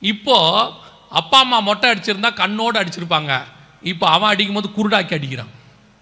இப்போ அப்பா அம்மா மொட்டை அடிச்சிருந்தா கண்ணோடு அடிச்சிருப்பாங்க இப்போ அவன் அடிக்கும் போது குருடாக்கி அடிக்கிறான்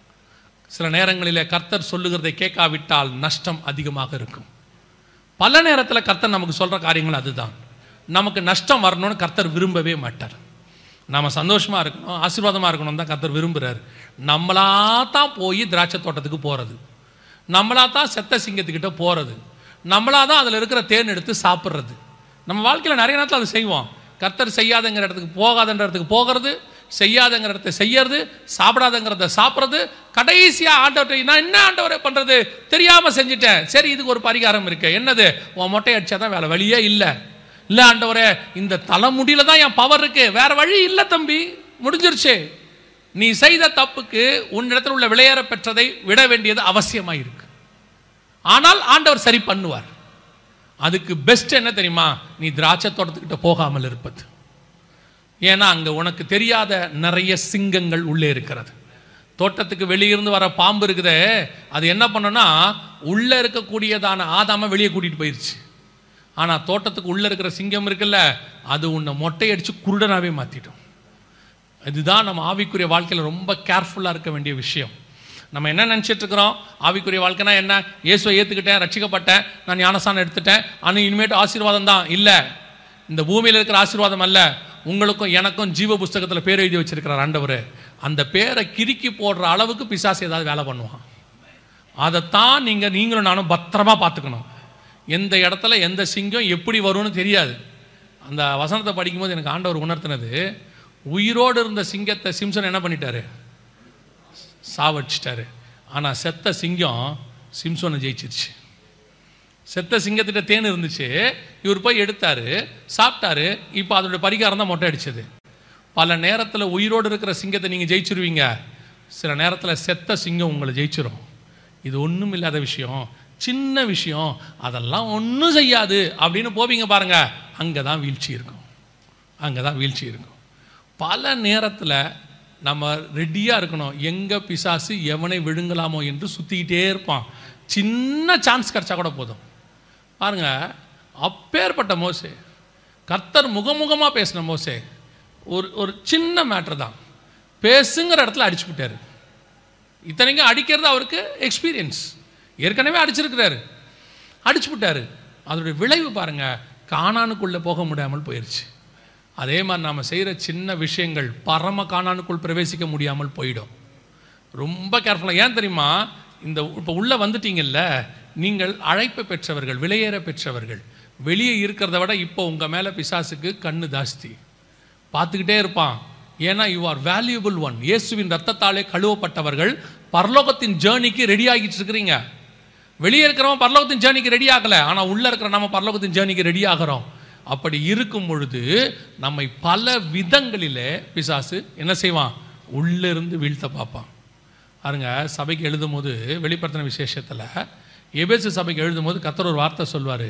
சில நேரங்களிலே கர்த்தர் சொல்லுகிறதை கேட்காவிட்டால் நஷ்டம் அதிகமாக இருக்கும் பல நேரத்தில் கர்த்தர் நமக்கு சொல்கிற காரியங்கள் அதுதான் நமக்கு நஷ்டம் வரணும்னு கர்த்தர் விரும்பவே மாட்டார் நம்ம சந்தோஷமாக இருக்கணும் ஆசீர்வாதமாக இருக்கணும் தான் கர்த்தர் விரும்புகிறார் நம்மளா தான் போய் திராட்சை தோட்டத்துக்கு போகிறது நம்மளா தான் செத்த சிங்கத்துக்கிட்ட போகிறது நம்மளா தான் அதில் இருக்கிற தேன் எடுத்து சாப்பிட்றது நம்ம வாழ்க்கையில் நிறைய நேரத்தில் அதை செய்வோம் கர்த்தர் செய்யாதங்கிற இடத்துக்கு போகாதன்ற இடத்துக்கு போகிறது செய்யாதங்கிற இடத்த செய்யறது சாப்பிடாதங்கிறத சாப்பிட்றது கடைசியாக ஆண்டவர்கிட்ட நான் என்ன ஆண்டவரே பண்ணுறது தெரியாமல் செஞ்சுட்டேன் சரி இதுக்கு ஒரு பரிகாரம் இருக்கு என்னது உன் மொட்டை அடிச்சா தான் வேலை வழியே இல்லை இல்லை ஆண்டவரே இந்த தலைமுடியில தான் என் பவர் இருக்கு வேற வழி இல்லை தம்பி முடிஞ்சிருச்சு நீ செய்த தப்புக்கு உன்னிடத்தில் உள்ள விளையாற பெற்றதை விட வேண்டியது அவசியமாக இருக்கு ஆனால் ஆண்டவர் சரி பண்ணுவார் அதுக்கு பெஸ்ட் என்ன தெரியுமா நீ திராட்சை தோட்டத்துக்கிட்ட போகாமல் இருப்பது ஏன்னா அங்கே உனக்கு தெரியாத நிறைய சிங்கங்கள் உள்ளே இருக்கிறது தோட்டத்துக்கு வெளியிருந்து வர பாம்பு இருக்குதே அது என்ன பண்ணுன்னா உள்ளே இருக்கக்கூடியதான ஆதாம வெளியே கூட்டிகிட்டு போயிடுச்சு ஆனால் தோட்டத்துக்கு உள்ளே இருக்கிற சிங்கம் இருக்குல்ல அது உன்னை மொட்டையடிச்சு குருடனாவே மாற்றிடும் இதுதான் நம்ம ஆவிக்குரிய வாழ்க்கையில் ரொம்ப கேர்ஃபுல்லாக இருக்க வேண்டிய விஷயம் நம்ம என்ன நினச்சிட்டு இருக்கிறோம் ஆவிக்குரிய வாழ்க்கைனா என்ன இயேசுவை ஏற்றுக்கிட்டேன் ரட்சிக்கப்பட்டேன் நான் ஞானஸ்தானம் எடுத்துட்டேன் ஆனால் இனிமேட்டு ஆசீர்வாதம் தான் இல்லை இந்த பூமியில் இருக்கிற ஆசீர்வாதம் அல்ல உங்களுக்கும் எனக்கும் ஜீவ புஸ்தகத்தில் பேர் எழுதி வச்சிருக்கிறார் ஆண்டவர் அந்த பேரை கிறுக்கி போடுற அளவுக்கு பிசாசு ஏதாவது வேலை பண்ணுவான் அதைத்தான் நீங்கள் நீங்களும் நானும் பத்திரமா பார்த்துக்கணும் எந்த இடத்துல எந்த சிங்கம் எப்படி வரும்னு தெரியாது அந்த வசனத்தை படிக்கும்போது எனக்கு ஆண்டவர் உணர்த்தினது உயிரோடு இருந்த சிங்கத்தை சிம்சன் என்ன பண்ணிட்டாரு சாவடிச்சிட்டாரு ஆனால் செத்த சிங்கம் சிம்சோனை ஜெயிச்சிருச்சு செத்த சிங்கத்திட்ட தேன் இருந்துச்சு இவர் போய் எடுத்தாரு சாப்பிட்டாரு இப்போ அதோட பரிகாரம் தான் மொட்டை அடிச்சது பல நேரத்தில் உயிரோடு இருக்கிற சிங்கத்தை நீங்கள் ஜெயிச்சிருவீங்க சில நேரத்தில் செத்த சிங்கம் உங்களை ஜெயிச்சிரும் இது ஒன்றும் இல்லாத விஷயம் சின்ன விஷயம் அதெல்லாம் ஒன்றும் செய்யாது அப்படின்னு போவீங்க பாருங்க அங்கே தான் வீழ்ச்சி இருக்கும் அங்கே தான் வீழ்ச்சி இருக்கும் பல நேரத்தில் நம்ம ரெடியாக இருக்கணும் எங்கே பிசாசு எவனை விழுங்கலாமோ என்று சுற்றிக்கிட்டே இருப்பான் சின்ன சான்ஸ் கிடச்சா கூட போதும் பாருங்க அப்பேற்பட்ட மோசே கர்த்தர் முகமுகமாக பேசின மோசே ஒரு ஒரு சின்ன மேட்ரு தான் பேசுங்கிற இடத்துல அடிச்சு விட்டாரு இத்தனைக்கும் அடிக்கிறது அவருக்கு எக்ஸ்பீரியன்ஸ் ஏற்கனவே அடிச்சிருக்கிறாரு அடிச்சு விட்டாரு அதோடைய விளைவு பாருங்க காணானுக்குள்ளே போக முடியாமல் போயிடுச்சு அதே மாதிரி நாம் செய்கிற சின்ன விஷயங்கள் பரம காணானுக்குள் பிரவேசிக்க முடியாமல் போயிடும் ரொம்ப கேர்ஃபுல்லாக ஏன் தெரியுமா இந்த இப்போ உள்ளே வந்துட்டீங்கல்ல நீங்கள் அழைப்பு பெற்றவர்கள் விலையேற பெற்றவர்கள் வெளியே இருக்கிறத விட இப்போ உங்கள் மேலே பிசாசுக்கு கண்ணு ஜாஸ்தி பார்த்துக்கிட்டே இருப்பான் ஏன்னா யூ ஆர் வேல்யூபிள் ஒன் இயேசுவின் ரத்தத்தாலே கழுவப்பட்டவர்கள் பரலோகத்தின் ஜேர்னிக்கு ரெடி ஆகிட்டு இருக்கிறீங்க வெளியே இருக்கிறவன் பரலோகத்தின் ஜேர்னிக்கு ரெடி ஆகலை ஆனால் உள்ளே இருக்கிற நம்ம பரலோகத்தின் ஜேர்னிக்கு ரெடி ஆகிறோம் அப்படி இருக்கும் பொழுது நம்மை பல விதங்களிலே பிசாசு என்ன செய்வான் உள்ளிருந்து வீழ்த்த பார்ப்பான் பாருங்க சபைக்கு எழுதும் போது வெளிப்படுத்தின விசேஷத்தில் எபேசு சபைக்கு எழுதும் போது கத்தர் ஒரு வார்த்தை சொல்வார்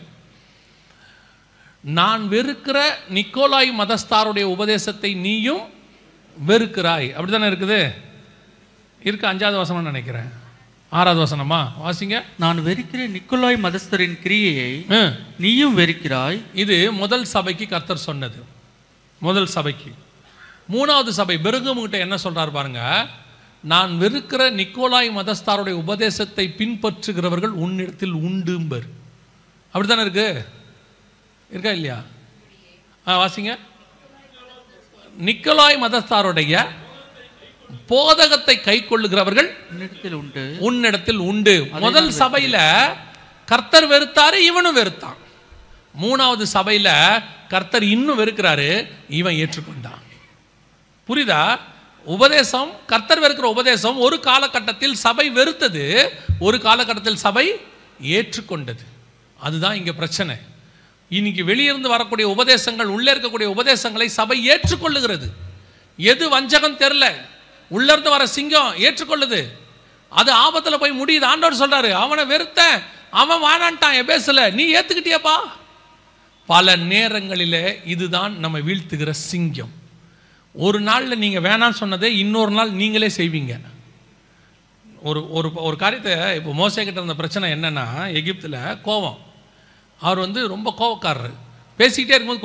நான் வெறுக்கிற நிக்கோலாய் மதஸ்தாருடைய உபதேசத்தை நீயும் வெறுக்கிறாய் அப்படித்தானே இருக்குது இருக்கு அஞ்சாவது வசனம் நினைக்கிறேன் ஆறாவது வசனமா வாசிங்க நான் வெறுக்கிறேன் நிக்கோலாய் மதஸ்தரின் கிரியையை ம். நீயும் வெறுக்கிறாய் இது முதல் சபைக்கு கர்த்தர் சொன்னது முதல் சபைக்கு மூணாவது சபை பெருகமுகிட்ட என்ன சொல்றார் பாருங்க நான் வெறுக்கிற நிக்கோலாய் மதஸ்தாருடைய உபதேசத்தை பின்பற்றுகிறவர்கள் உன்னிடத்தில் உண்டும்பர் அப்படித்தானே இருக்கு இருக்கா இல்லையா ஆ வாசிங்க நிக்கோலாய் மதஸ்தாருடைய போதகத்தை கை கொள்ளுகிறவர்கள் உன்னிடத்தில் உண்டு உன்னிடத்தில் உண்டு முதல் சபையில கர்த்தர் வெறுத்தாரு இவனும் வெறுத்தான் மூணாவது சபையில கர்த்தர் இன்னும் வெறுக்கிறாரு இவன் ஏற்றுக்கொண்டான் புரியுதா உபதேசம் கர்த்தர் வெறுக்கிற உபதேசம் ஒரு காலகட்டத்தில் சபை வெறுத்தது ஒரு காலகட்டத்தில் சபை ஏற்றுக்கொண்டது அதுதான் இங்க பிரச்சனை இன்னைக்கு வெளியிருந்து வரக்கூடிய உபதேசங்கள் உள்ளே இருக்கக்கூடிய உபதேசங்களை சபை ஏற்றுக்கொள்ளுகிறது எது வஞ்சகம் தெரில உள்ள இருந்து வர சிங்கம் ஏற்றுக்கொள்ளுது அது ஆபத்துல போய் முடியுது ஆண்டவர் சொல்றாரு அவனை வெறுத்தேன் அவன் வானான்ட்டான் எபேசுல நீ ஏத்துக்கிட்டியப்பா பல நேரங்களிலே இதுதான் நம்ம வீழ்த்துகிற சிங்கம் ஒரு நாளில் நீங்கள் வேணான்னு சொன்னதை இன்னொரு நாள் நீங்களே செய்வீங்க ஒரு ஒரு ஒரு காரியத்தை இப்போ மோசே கிட்ட இருந்த பிரச்சனை என்னன்னா எகிப்தில் கோவம் அவர் வந்து ரொம்ப கோவக்காரர் பேசிக்கிட்டே இருக்கும்போது